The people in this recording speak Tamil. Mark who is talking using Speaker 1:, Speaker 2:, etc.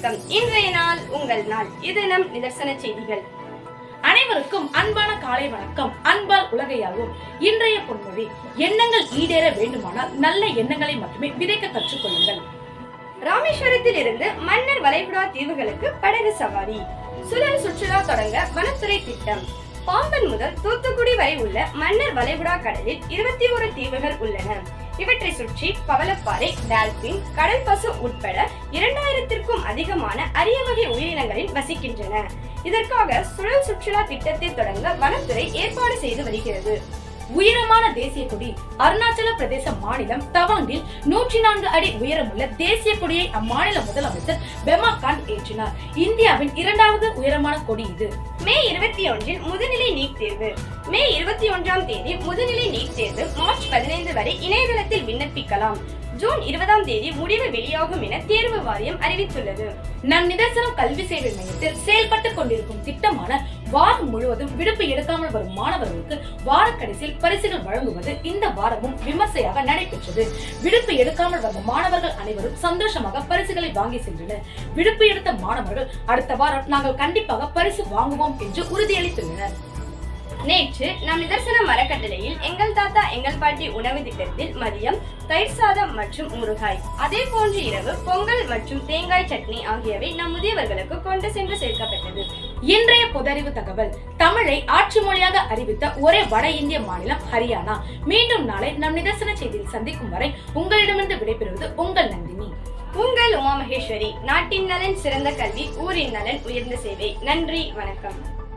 Speaker 1: வணக்கம் இன்றைய நாள் உங்கள் நாள் இது நம் நிதர்சன செய்திகள்
Speaker 2: அனைவருக்கும் அன்பான காலை வணக்கம் அன்பால் உலகையாகும் இன்றைய பொன்மொழி எண்ணங்கள் ஈடேற வேண்டுமானால் நல்ல எண்ணங்களை மட்டுமே விதைக்க கற்றுக்கொள்ளுங்கள்
Speaker 1: ராமேஸ்வரத்தில் இருந்து மன்னர் வளைகுடா தீவுகளுக்கு படகு சவாரி சுழல் சுற்றுலா தொடங்க வனத்துறை திட்டம் பாம்பன் முதல் தூத்துக்குடி வரை உள்ள மன்னர் வளைகுடா கடலில் இருபத்தி ஒரு தீவுகள் உள்ளன இவற்றை சுற்றி பவளப்பாறை டால்பின் கடல் பசு உட்பட இரண்டாயிரத்திற்கும் அதிகமான அரிய வகை உயிரினங்களில் வசிக்கின்றன இதற்காக சுழல் சுற்றுலா திட்டத்தை தொடங்க வனத்துறை ஏற்பாடு செய்து வருகிறது
Speaker 2: உயரமான தேசிய கொடி அருணாச்சல பிரதேச மாநிலம் தவாங்கில் நூற்றி நான்கு அடி உயரமுள்ள தேசிய கொடியை அம்மாநில முதலமைச்சர் பெமா கான் ஏற்றினார் இந்தியாவின் இரண்டாவது உயரமான கொடி இது
Speaker 1: மே இருபத்தி ஒன்றில் முதுநிலை நீட் தேர்வு மே இருபத்தி ஒன்றாம் தேதி முதுநிலை நீட் தேர்வு மார்ச் பதினைந்து வரை இணையதளத்தில் விண்ணப்பிக்கலாம் ஜூன் இருபதாம் தேதி முடிவு வெளியாகும் என தேர்வு வாரியம் அறிவித்துள்ளது
Speaker 2: நம் நிதர்சனம் கல்வி சேவை மையத்தில் செயல்பட்டுக் கொண்டிருக்கும் திட்டமான வாரம் முழுவதும் விடுப்பு எடுக்காமல் வரும் மாணவர்களுக்கு வார கடைசியில் பரிசுகள் வழங்குவது இந்த வாரமும் விமர்சையாக நடைபெற்றது விடுப்பு எடுக்காமல் வந்த மாணவர்கள் அனைவரும் சந்தோஷமாக பரிசுகளை வாங்கி சென்றனர் விடுப்பு எடுத்த மாணவர்கள் அடுத்த வாரம் நாங்கள் கண்டிப்பாக பரிசு வாங்குவோம் என்று உறுதியளித்துள்ளனர்
Speaker 1: நேற்று நம் நிதர்சன மரக்கட்டளையில் எங்கள் தாத்தா எங்கள் பாட்டி உணவு திட்டத்தில் மதியம் தயிர் சாதம் மற்றும் முருகாய் அதே போன்று இரவு பொங்கல் மற்றும் தேங்காய் சட்னி ஆகியவை நம் முதியவர்களுக்கு கொண்டு சென்று சேர்க்கப்பட்டது
Speaker 2: இன்றைய பொதறிவு தகவல் தமிழை ஆட்சி மொழியாக அறிவித்த ஒரே வட இந்திய மாநிலம் ஹரியானா மீண்டும் நாளை நம் நிதர்சன செய்தியில் சந்திக்கும் வரை உங்களிடமிருந்து விடைபெறுவது உங்கள் நந்தினி
Speaker 1: உங்கள் உமா மகேஸ்வரி நாட்டின் நலன் சிறந்த கல்வி ஊரின் நலன் உயர்ந்த சேவை நன்றி வணக்கம்